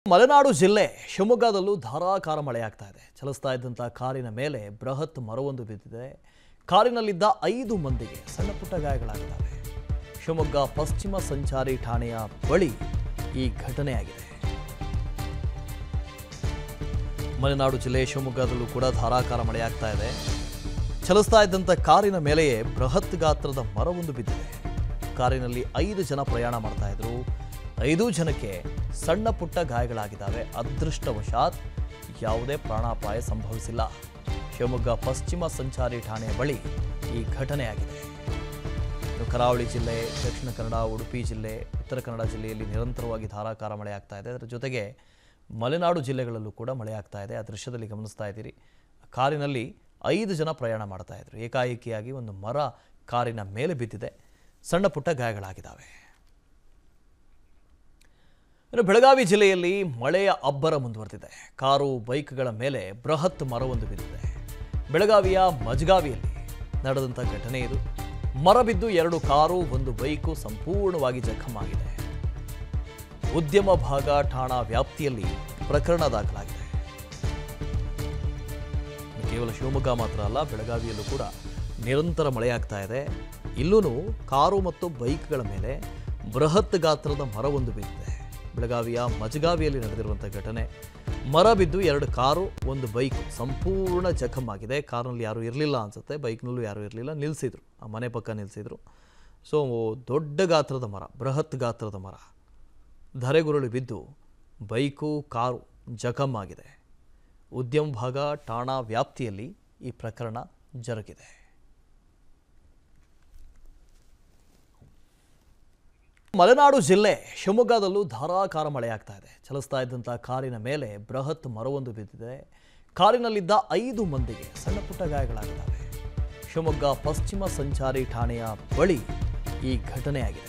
ಮಲೆನಾಡು ಜಿಲ್ಲೆ ಶಿವಮೊಗ್ಗದಲ್ಲೂ ಧಾರಾಕಾರ ಮಳೆಯಾಗ್ತಾ ಇದೆ ಚಲಿಸ್ತಾ ಇದ್ದಂಥ ಕಾರಿನ ಮೇಲೆ ಬೃಹತ್ ಮರವೊಂದು ಬಿದ್ದಿದೆ ಕಾರಿನಲ್ಲಿದ್ದ ಐದು ಮಂದಿಗೆ ಸಣ್ಣ ಪುಟ್ಟ ಗಾಯಗಳಾಗಿದ್ದಾವೆ ಶಿವಮೊಗ್ಗ ಪಶ್ಚಿಮ ಸಂಚಾರಿ ಠಾಣೆಯ ಬಳಿ ಈ ಘಟನೆಯಾಗಿದೆ ಮಲೆನಾಡು ಜಿಲ್ಲೆ ಶಿವಮೊಗ್ಗದಲ್ಲೂ ಕೂಡ ಧಾರಾಕಾರ ಮಳೆಯಾಗ್ತಾ ಇದೆ ಚಲಿಸ್ತಾ ಇದ್ದಂಥ ಕಾರಿನ ಮೇಲೆಯೇ ಬೃಹತ್ ಗಾತ್ರದ ಮರವೊಂದು ಬಿದ್ದಿದೆ ಕಾರಿನಲ್ಲಿ ಐದು ಜನ ಪ್ರಯಾಣ ಮಾಡ್ತಾ ಇದ್ರು ಐದು ಜನಕ್ಕೆ ಸಣ್ಣ ಪುಟ್ಟ ಗಾಯಗಳಾಗಿದ್ದಾವೆ ಅದೃಷ್ಟವಶಾತ್ ಯಾವುದೇ ಪ್ರಾಣಾಪಾಯ ಸಂಭವಿಸಿಲ್ಲ ಶಿವಮೊಗ್ಗ ಪಶ್ಚಿಮ ಸಂಚಾರಿ ಠಾಣೆಯ ಬಳಿ ಈ ಘಟನೆಯಾಗಿದೆ ಇನ್ನು ಕರಾವಳಿ ಜಿಲ್ಲೆ ದಕ್ಷಿಣ ಕನ್ನಡ ಉಡುಪಿ ಜಿಲ್ಲೆ ಉತ್ತರ ಕನ್ನಡ ಜಿಲ್ಲೆಯಲ್ಲಿ ನಿರಂತರವಾಗಿ ಧಾರಾಕಾರ ಮಳೆ ಆಗ್ತಾ ಇದೆ ಅದರ ಜೊತೆಗೆ ಮಲೆನಾಡು ಜಿಲ್ಲೆಗಳಲ್ಲೂ ಕೂಡ ಮಳೆ ಆಗ್ತಾ ಇದೆ ಆ ದೃಶ್ಯದಲ್ಲಿ ಗಮನಿಸ್ತಾ ಇದ್ದೀರಿ ಕಾರಿನಲ್ಲಿ ಐದು ಜನ ಪ್ರಯಾಣ ಮಾಡ್ತಾ ಇದ್ರು ಏಕಾಏಕಿಯಾಗಿ ಒಂದು ಮರ ಕಾರಿನ ಮೇಲೆ ಬಿದ್ದಿದೆ ಸಣ್ಣ ಪುಟ್ಟ ಗಾಯಗಳಾಗಿದ್ದಾವೆ ಇನ್ನು ಬೆಳಗಾವಿ ಜಿಲ್ಲೆಯಲ್ಲಿ ಮಳೆಯ ಅಬ್ಬರ ಮುಂದುವರೆದಿದೆ ಕಾರು ಬೈಕ್ಗಳ ಮೇಲೆ ಬೃಹತ್ ಮರವೊಂದು ಬಿದ್ದಿದೆ ಬೆಳಗಾವಿಯ ಮಜಗಾವಿಯಲ್ಲಿ ನಡೆದಂಥ ಘಟನೆ ಇದು ಮರ ಬಿದ್ದು ಎರಡು ಕಾರು ಒಂದು ಬೈಕು ಸಂಪೂರ್ಣವಾಗಿ ಜಖಮಾಗಿದೆ ಉದ್ಯಮ ಭಾಗ ಠಾಣಾ ವ್ಯಾಪ್ತಿಯಲ್ಲಿ ಪ್ರಕರಣ ದಾಖಲಾಗಿದೆ ಕೇವಲ ಶಿವಮೊಗ್ಗ ಮಾತ್ರ ಅಲ್ಲ ಬೆಳಗಾವಿಯಲ್ಲೂ ಕೂಡ ನಿರಂತರ ಮಳೆಯಾಗ್ತಾ ಇದೆ ಇಲ್ಲೂ ಕಾರು ಮತ್ತು ಬೈಕ್ಗಳ ಮೇಲೆ ಬೃಹತ್ ಗಾತ್ರದ ಮರವೊಂದು ಬಿದ್ದಿದೆ ಬೆಳಗಾವಿಯ ಮಜಗಾವಿಯಲ್ಲಿ ನಡೆದಿರುವಂಥ ಘಟನೆ ಮರ ಬಿದ್ದು ಎರಡು ಕಾರು ಒಂದು ಬೈಕ್ ಸಂಪೂರ್ಣ ಜಖಮಾಗಿದೆ ಕಾರಿನಲ್ಲಿ ಯಾರೂ ಇರಲಿಲ್ಲ ಅನ್ಸುತ್ತೆ ಬೈಕ್ನಲ್ಲೂ ಯಾರೂ ಇರಲಿಲ್ಲ ನಿಲ್ಲಿಸಿದ್ರು ಆ ಮನೆ ಪಕ್ಕ ನಿಲ್ಲಿಸಿದ್ರು ಸೊ ದೊಡ್ಡ ಗಾತ್ರದ ಮರ ಬೃಹತ್ ಗಾತ್ರದ ಮರ ಧರೆಗುರುಳಿ ಬಿದ್ದು ಬೈಕು ಕಾರು ಜಖಮಾಗಿದೆ ಉದ್ಯಮ ಭಾಗ ಠಾಣಾ ವ್ಯಾಪ್ತಿಯಲ್ಲಿ ಈ ಪ್ರಕರಣ ಜರುಗಿದೆ ಮಲೆನಾಡು ಜಿಲ್ಲೆ ಶಿವಮೊಗ್ಗದಲ್ಲೂ ಧಾರಾಕಾರ ಮಳೆಯಾಗ್ತಾ ಇದೆ ಚಲಿಸ್ತಾ ಇದ್ದಂಥ ಕಾರಿನ ಮೇಲೆ ಬೃಹತ್ ಮರವೊಂದು ಬಿದ್ದಿದೆ ಕಾರಿನಲ್ಲಿದ್ದ ಐದು ಮಂದಿಗೆ ಸಣ್ಣ ಪುಟ್ಟ ಗಾಯಗಳಾಗಿದ್ದಾವೆ ಶಿವಮೊಗ್ಗ ಪಶ್ಚಿಮ ಸಂಚಾರಿ ಠಾಣೆಯ ಬಳಿ ಈ ಘಟನೆಯಾಗಿದೆ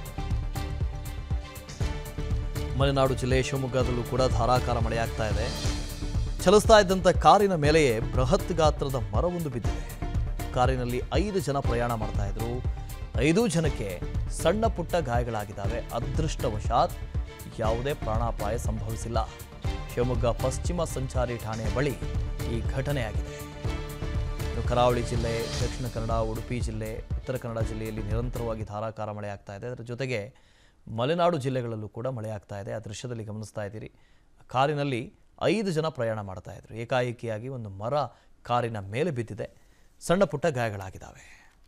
ಮಲೆನಾಡು ಜಿಲ್ಲೆ ಶಿವಮೊಗ್ಗದಲ್ಲೂ ಕೂಡ ಧಾರಾಕಾರ ಮಳೆಯಾಗ್ತಾ ಇದೆ ಚಲಿಸ್ತಾ ಇದ್ದಂಥ ಕಾರಿನ ಮೇಲೆಯೇ ಬೃಹತ್ ಗಾತ್ರದ ಮರವೊಂದು ಬಿದ್ದಿದೆ ಕಾರಿನಲ್ಲಿ ಐದು ಜನ ಪ್ರಯಾಣ ಮಾಡ್ತಾ ಇದ್ರು ಐದು ಜನಕ್ಕೆ ಸಣ್ಣ ಪುಟ್ಟ ಗಾಯಗಳಾಗಿದ್ದಾವೆ ಅದೃಷ್ಟವಶಾತ್ ಯಾವುದೇ ಪ್ರಾಣಾಪಾಯ ಸಂಭವಿಸಿಲ್ಲ ಶಿವಮೊಗ್ಗ ಪಶ್ಚಿಮ ಸಂಚಾರಿ ಠಾಣೆಯ ಬಳಿ ಈ ಘಟನೆಯಾಗಿದೆ ಇನ್ನು ಕರಾವಳಿ ಜಿಲ್ಲೆ ದಕ್ಷಿಣ ಕನ್ನಡ ಉಡುಪಿ ಜಿಲ್ಲೆ ಉತ್ತರ ಕನ್ನಡ ಜಿಲ್ಲೆಯಲ್ಲಿ ನಿರಂತರವಾಗಿ ಧಾರಾಕಾರ ಮಳೆ ಆಗ್ತಾ ಇದೆ ಅದರ ಜೊತೆಗೆ ಮಲೆನಾಡು ಜಿಲ್ಲೆಗಳಲ್ಲೂ ಕೂಡ ಮಳೆ ಆಗ್ತಾ ಇದೆ ಆ ದೃಶ್ಯದಲ್ಲಿ ಗಮನಿಸ್ತಾ ಇದ್ದೀರಿ ಕಾರಿನಲ್ಲಿ ಐದು ಜನ ಪ್ರಯಾಣ ಮಾಡ್ತಾ ಇದ್ರು ಏಕಾಏಕಿಯಾಗಿ ಒಂದು ಮರ ಕಾರಿನ ಮೇಲೆ ಬಿದ್ದಿದೆ ಸಣ್ಣ ಪುಟ್ಟ ಗಾಯಗಳಾಗಿದ್ದಾವೆ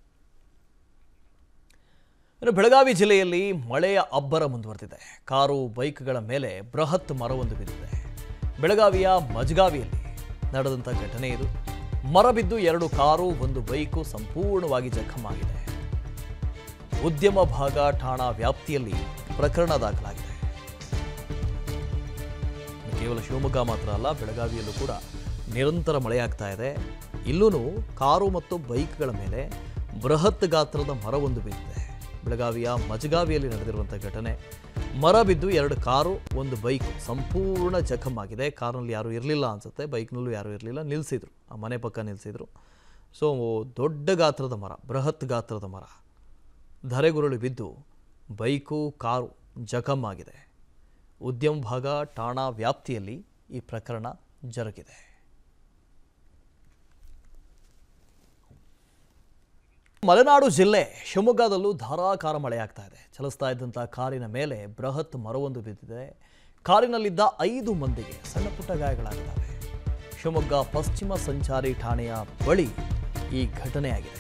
ಇನ್ನು ಬೆಳಗಾವಿ ಜಿಲ್ಲೆಯಲ್ಲಿ ಮಳೆಯ ಅಬ್ಬರ ಮುಂದುವರೆದಿದೆ ಕಾರು ಬೈಕ್ಗಳ ಮೇಲೆ ಬೃಹತ್ ಮರವೊಂದು ಬಿದ್ದಿದೆ ಬೆಳಗಾವಿಯ ಮಜಗಾವಿಯಲ್ಲಿ ನಡೆದಂಥ ಘಟನೆ ಇದು ಮರ ಬಿದ್ದು ಎರಡು ಕಾರು ಒಂದು ಬೈಕು ಸಂಪೂರ್ಣವಾಗಿ ಜಖಮಾಗಿದೆ ಉದ್ಯಮ ಭಾಗ ಠಾಣಾ ವ್ಯಾಪ್ತಿಯಲ್ಲಿ ಪ್ರಕರಣ ದಾಖಲಾಗಿದೆ ಕೇವಲ ಶಿವಮೊಗ್ಗ ಮಾತ್ರ ಅಲ್ಲ ಬೆಳಗಾವಿಯಲ್ಲೂ ಕೂಡ ನಿರಂತರ ಮಳೆಯಾಗ್ತಾ ಇದೆ ಇಲ್ಲೂ ಕಾರು ಮತ್ತು ಬೈಕ್ಗಳ ಮೇಲೆ ಬೃಹತ್ ಗಾತ್ರದ ಮರವೊಂದು ಬಿದ್ದಿದೆ ಬೆಳಗಾವಿಯ ಮಜಗಾವಿಯಲ್ಲಿ ನಡೆದಿರುವಂಥ ಘಟನೆ ಮರ ಬಿದ್ದು ಎರಡು ಕಾರು ಒಂದು ಬೈಕ್ ಸಂಪೂರ್ಣ ಜಖಮಾಗಿದೆ ಕಾರಿನಲ್ಲಿ ಯಾರೂ ಇರಲಿಲ್ಲ ಅನ್ಸುತ್ತೆ ಬೈಕ್ನಲ್ಲೂ ಯಾರೂ ಇರಲಿಲ್ಲ ನಿಲ್ಲಿಸಿದ್ರು ಆ ಮನೆ ಪಕ್ಕ ನಿಲ್ಲಿಸಿದ್ರು ಸೊ ದೊಡ್ಡ ಗಾತ್ರದ ಮರ ಬೃಹತ್ ಗಾತ್ರದ ಮರ ಧರೆಗುರುಳಿ ಬಿದ್ದು ಬೈಕು ಕಾರು ಜಖಮಾಗಿದೆ ಉದ್ಯಮ ಭಾಗ ಠಾಣಾ ವ್ಯಾಪ್ತಿಯಲ್ಲಿ ಈ ಪ್ರಕರಣ ಜರುಗಿದೆ ಮಲೆನಾಡು ಜಿಲ್ಲೆ ಶಿವಮೊಗ್ಗದಲ್ಲೂ ಧಾರಾಕಾರ ಮಳೆಯಾಗ್ತಾ ಇದೆ ಚಲಿಸ್ತಾ ಇದ್ದಂಥ ಕಾರಿನ ಮೇಲೆ ಬೃಹತ್ ಮರವೊಂದು ಬಿದ್ದಿದೆ ಕಾರಿನಲ್ಲಿದ್ದ ಐದು ಮಂದಿಗೆ ಸಣ್ಣ ಪುಟ್ಟ ಗಾಯಗಳಾಗಿದ್ದಾವೆ ಶಿವಮೊಗ್ಗ ಪಶ್ಚಿಮ ಸಂಚಾರಿ ಠಾಣೆಯ ಬಳಿ ಈ ಘಟನೆಯಾಗಿದೆ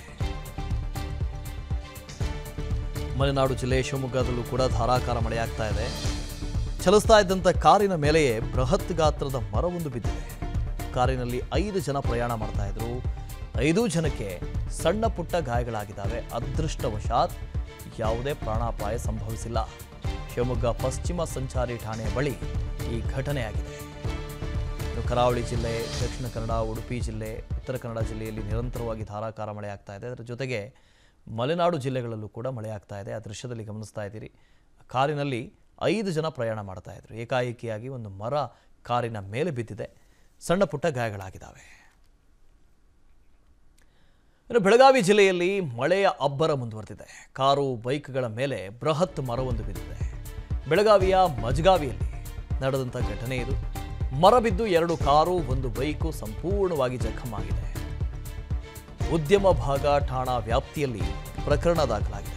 ಮಲೆನಾಡು ಜಿಲ್ಲೆ ಶಿವಮೊಗ್ಗದಲ್ಲೂ ಕೂಡ ಧಾರಾಕಾರ ಮಳೆಯಾಗ್ತಾ ಇದೆ ಚಲಿಸ್ತಾ ಇದ್ದಂಥ ಕಾರಿನ ಮೇಲೆಯೇ ಬೃಹತ್ ಗಾತ್ರದ ಮರವೊಂದು ಬಿದ್ದಿದೆ ಕಾರಿನಲ್ಲಿ ಐದು ಜನ ಪ್ರಯಾಣ ಮಾಡ್ತಾ ಇದ್ರು ಐದು ಜನಕ್ಕೆ ಸಣ್ಣ ಪುಟ್ಟ ಗಾಯಗಳಾಗಿದ್ದಾವೆ ಅದೃಷ್ಟವಶಾತ್ ಯಾವುದೇ ಪ್ರಾಣಾಪಾಯ ಸಂಭವಿಸಿಲ್ಲ ಶಿವಮೊಗ್ಗ ಪಶ್ಚಿಮ ಸಂಚಾರಿ ಠಾಣೆಯ ಬಳಿ ಈ ಘಟನೆಯಾಗಿದೆ ಇನ್ನು ಕರಾವಳಿ ಜಿಲ್ಲೆ ದಕ್ಷಿಣ ಕನ್ನಡ ಉಡುಪಿ ಜಿಲ್ಲೆ ಉತ್ತರ ಕನ್ನಡ ಜಿಲ್ಲೆಯಲ್ಲಿ ನಿರಂತರವಾಗಿ ಧಾರಾಕಾರ ಮಳೆ ಆಗ್ತಾ ಇದೆ ಅದರ ಜೊತೆಗೆ ಮಲೆನಾಡು ಜಿಲ್ಲೆಗಳಲ್ಲೂ ಕೂಡ ಮಳೆ ಆಗ್ತಾ ಇದೆ ಆ ದೃಶ್ಯದಲ್ಲಿ ಗಮನಿಸ್ತಾ ಇದ್ದೀರಿ ಕಾರಿನಲ್ಲಿ ಐದು ಜನ ಪ್ರಯಾಣ ಮಾಡ್ತಾ ಇದ್ರು ಏಕಾಏಕಿಯಾಗಿ ಒಂದು ಮರ ಕಾರಿನ ಮೇಲೆ ಬಿದ್ದಿದೆ ಸಣ್ಣ ಪುಟ್ಟ ಗಾಯಗಳಾಗಿದ್ದಾವೆ ಇನ್ನು ಬೆಳಗಾವಿ ಜಿಲ್ಲೆಯಲ್ಲಿ ಮಳೆಯ ಅಬ್ಬರ ಮುಂದುವರೆದಿದೆ ಕಾರು ಬೈಕ್ಗಳ ಮೇಲೆ ಬೃಹತ್ ಮರವೊಂದು ಬಿದ್ದಿದೆ ಬೆಳಗಾವಿಯ ಮಜಗಾವಿಯಲ್ಲಿ ನಡೆದಂಥ ಘಟನೆ ಇದು ಮರ ಬಿದ್ದು ಎರಡು ಕಾರು ಒಂದು ಬೈಕು ಸಂಪೂರ್ಣವಾಗಿ ಜಖಮಾಗಿದೆ ಉದ್ಯಮ ಭಾಗ ಠಾಣಾ ವ್ಯಾಪ್ತಿಯಲ್ಲಿ ಪ್ರಕರಣ ದಾಖಲಾಗಿದೆ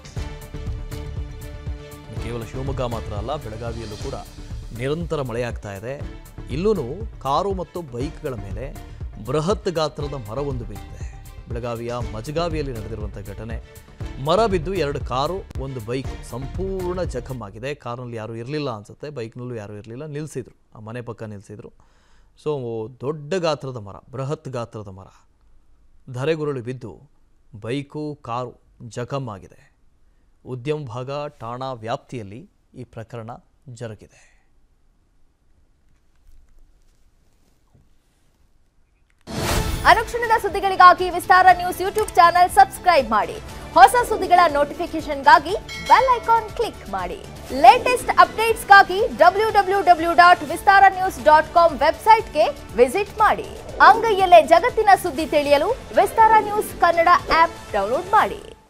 ಕೇವಲ ಶಿವಮೊಗ್ಗ ಮಾತ್ರ ಅಲ್ಲ ಬೆಳಗಾವಿಯಲ್ಲೂ ಕೂಡ ನಿರಂತರ ಮಳೆಯಾಗ್ತಾ ಇದೆ ಇಲ್ಲೂ ಕಾರು ಮತ್ತು ಬೈಕ್ಗಳ ಮೇಲೆ ಬೃಹತ್ ಗಾತ್ರದ ಮರವೊಂದು ಬಿದ್ದಿದೆ ಬೆಳಗಾವಿಯ ಮಜಗಾವಿಯಲ್ಲಿ ನಡೆದಿರುವಂಥ ಘಟನೆ ಮರ ಬಿದ್ದು ಎರಡು ಕಾರು ಒಂದು ಬೈಕ್ ಸಂಪೂರ್ಣ ಜಖಮಾಗಿದೆ ಕಾರಿನಲ್ಲಿ ಯಾರೂ ಇರಲಿಲ್ಲ ಅನ್ಸುತ್ತೆ ಬೈಕ್ನಲ್ಲೂ ಯಾರೂ ಇರಲಿಲ್ಲ ನಿಲ್ಲಿಸಿದ್ರು ಆ ಮನೆ ಪಕ್ಕ ನಿಲ್ಲಿಸಿದ್ರು ಸೊ ದೊಡ್ಡ ಗಾತ್ರದ ಮರ ಬೃಹತ್ ಗಾತ್ರದ ಮರ ಧರೆಗುರುಳು ಬಿದ್ದು ಬೈಕು ಕಾರು ಜಖಮಾಗಿದೆ ಉದ್ಯಮ ಭಾಗ ಠಾಣಾ ವ್ಯಾಪ್ತಿಯಲ್ಲಿ ಈ ಪ್ರಕರಣ ಜರುಗಿದೆ ಅನುಕ್ಷಣದ ಸುದ್ದಿಗಳಿಗಾಗಿ Vistara news YouTube channel subscribe ಮಾಡಿ ಹೊಸ ಸುದ್ದಿಗಳ ನೋಟಿಫಿಕೇಶನ್ಗಾಗಿ ಬೆಲ್ ಐಕಾನ್ ಕ್ಲಿಕ್ ಮಾಡಿ ಲೇಟೆಸ್ಟ್ ಅಪ್ಡೇಟ್ಸ್ಗಾಗಿ W W W dot Vistara news dot com ವೆಬ್ಸೈಟ್ಗೆ ವಿಸಿಟ್ ಮಾಡಿ ಅಂಗೈಯಲ್ಲೇ ಜಗತ್ತಿನ ಸುದ್ದಿ ತಿಳಿಯಲು Vistara news Kannada app download ಮಾಡಿ